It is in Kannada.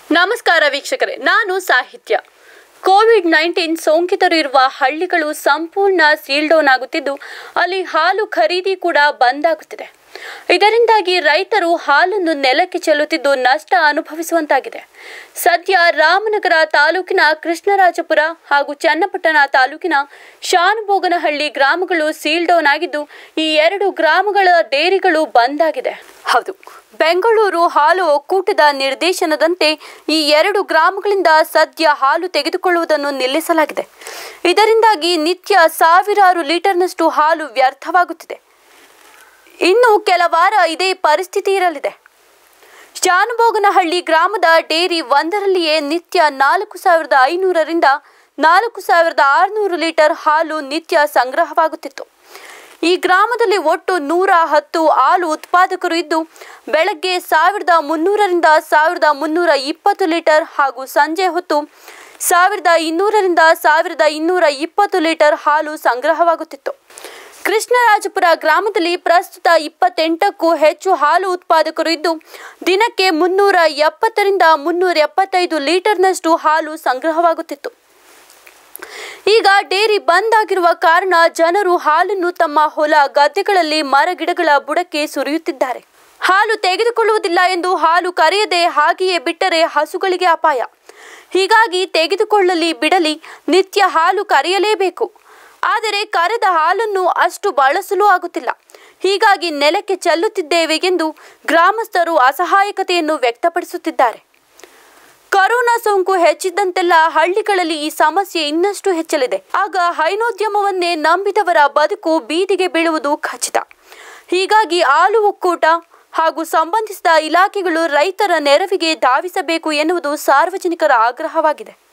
ನಮಸ್ಕಾರ ವೀಕ್ಷಕರೇ ನಾನು ಸಾಹಿತ್ಯ ಕೋವಿಡ್ ನೈನ್ಟೀನ್ ಸೋಂಕಿತರು ಇರುವ ಹಳ್ಳಿಗಳು ಸಂಪೂರ್ಣ ಸೀಲ್ ಡೌನ್ ಆಗುತ್ತಿದ್ದು ಅಲ್ಲಿ ಹಾಲು ಖರೀದಿ ಕೂಡ ಬಂದ್ ಆಗುತ್ತಿದೆ ಇದರಿಂದಾಗಿ ರೈತರು ಹಾಲನ್ನು ನೆಲಕ್ಕೆ ಚೆಲ್ಲುತ್ತಿದ್ದು ನಷ್ಟ ಅನುಭವಿಸುವಂತಾಗಿದೆ ಸದ್ಯ ರಾಮನಗರ ತಾಲೂಕಿನ ಕೃಷ್ಣರಾಜಪುರ ಹಾಗೂ ಚನ್ನಪಟ್ಟಣ ತಾಲೂಕಿನ ಶಾನುಭೋಗನಹಳ್ಳಿ ಗ್ರಾಮಗಳು ಸೀಲ್ ಡೌನ್ ಆಗಿದ್ದು ಈ ಎರಡು ಗ್ರಾಮಗಳ ಡೇರಿಗಳು ಬಂದ್ ಆಗಿದೆ ಹೌದು ಬೆಂಗಳೂರು ಹಾಲು ಒಕ್ಕೂಟದ ನಿರ್ದೇಶನದಂತೆ ಈ ಎರಡು ಗ್ರಾಮಗಳಿಂದ ಸದ್ಯ ಹಾಲು ತೆಗೆದುಕೊಳ್ಳುವುದನ್ನು ನಿಲ್ಲಿಸಲಾಗಿದೆ ಇದರಿಂದಾಗಿ ನಿತ್ಯ ಸಾವಿರಾರು ಲೀಟರ್ನಷ್ಟು ಹಾಲು ವ್ಯರ್ಥವಾಗುತ್ತಿದೆ ಇನ್ನು ಕೆಲ ವಾರ ಇದೇ ಪರಿಸ್ಥಿತಿ ಇರಲಿದೆ ಶಾನುಭೋಗನಹಳ್ಳಿ ಗ್ರಾಮದ ಡೇರಿ ಒಂದರಲ್ಲಿಯೇ ನಿತ್ಯ ನಾಲ್ಕು ಸಾವಿರದ ಐನೂರರಿಂದ ನಾಲ್ಕು ಸಾವಿರದ ಆರುನೂರು ಲೀಟರ್ ಹಾಲು ನಿತ್ಯ ಸಂಗ್ರಹವಾಗುತ್ತಿತ್ತು ಈ ಗ್ರಾಮದಲ್ಲಿ ಒಟ್ಟು ನೂರ ಹತ್ತು ಹಾಲು ಉತ್ಪಾದಕರು ಇದ್ದು ಬೆಳಗ್ಗೆ ಸಾವಿರದ ಮುನ್ನೂರರಿಂದ ಸಾವಿರದ ಮುನ್ನೂರ ಇಪ್ಪತ್ತು ಲೀಟರ್ ಹಾಗೂ ಸಂಜೆ ಹೊತ್ತು ಸಾವಿರದ ಇನ್ನೂರರಿಂದ ಸಾವಿರದ ಇನ್ನೂರ ಇಪ್ಪತ್ತು ಲೀಟರ್ ಹಾಲು ಸಂಗ್ರಹವಾಗುತ್ತಿತ್ತು ಕೃಷ್ಣರಾಜಪುರ ಗ್ರಾಮದಲ್ಲಿ ಪ್ರಸ್ತುತ ಇಪ್ಪತ್ತೆಂಟಕ್ಕೂ ಹೆಚ್ಚು ಹಾಲು ಉತ್ಪಾದಕರು ಇದ್ದು ದಿನಕ್ಕೆ ಮುನ್ನೂರ ಎಪ್ಪತ್ತರಿಂದ ಮುನ್ನೂರ ಎಪ್ಪತ್ತೈದು ಲೀಟರ್ನಷ್ಟು ಹಾಲು ಸಂಗ್ರಹವಾಗುತ್ತಿತ್ತು ಈಗ ಡೇರಿ ಬಂದ್ ಆಗಿರುವ ಕಾರಣ ಜನರು ಹಾಲನ್ನು ತಮ್ಮ ಹೊಲ ಗದ್ದೆಗಳಲ್ಲಿ ಮರಗಿಡಗಳ ಬುಡಕ್ಕೆ ಸುರಿಯುತ್ತಿದ್ದಾರೆ ಹಾಲು ತೆಗೆದುಕೊಳ್ಳುವುದಿಲ್ಲ ಎಂದು ಹಾಲು ಕರೆಯದೆ ಹಾಗೆಯೇ ಬಿಟ್ಟರೆ ಹಸುಗಳಿಗೆ ಅಪಾಯ ಹೀಗಾಗಿ ತೆಗೆದುಕೊಳ್ಳಲಿ ಬಿಡಲಿ ನಿತ್ಯ ಹಾಲು ಕರೆಯಲೇಬೇಕು ಆದರೆ ಕರೆದ ಹಾಲನ್ನು ಅಷ್ಟು ಬಳಸಲು ಆಗುತ್ತಿಲ್ಲ ಹೀಗಾಗಿ ನೆಲಕ್ಕೆ ಚೆಲ್ಲುತ್ತಿದ್ದೇವೆ ಎಂದು ಗ್ರಾಮಸ್ಥರು ಅಸಹಾಯಕತೆಯನ್ನು ವ್ಯಕ್ತಪಡಿಸುತ್ತಿದ್ದಾರೆ ಕೊರೋನಾ ಸೋಂಕು ಹೆಚ್ಚಿದ್ದಂತೆಲ್ಲ ಹಳ್ಳಿಗಳಲ್ಲಿ ಈ ಸಮಸ್ಯೆ ಇನ್ನಷ್ಟು ಹೆಚ್ಚಲಿದೆ ಆಗ ಹೈನೋದ್ಯಮವನ್ನೇ ನಂಬಿದವರ ಬದುಕು ಬೀದಿಗೆ ಬೀಳುವುದು ಖಚಿತ ಹೀಗಾಗಿ ಹಾಲು ಒಕ್ಕೂಟ ಹಾಗೂ ಸಂಬಂಧಿಸಿದ ಇಲಾಖೆಗಳು ರೈತರ ನೆರವಿಗೆ ಧಾವಿಸಬೇಕು ಎನ್ನುವುದು ಸಾರ್ವಜನಿಕರ ಆಗ್ರಹವಾಗಿದೆ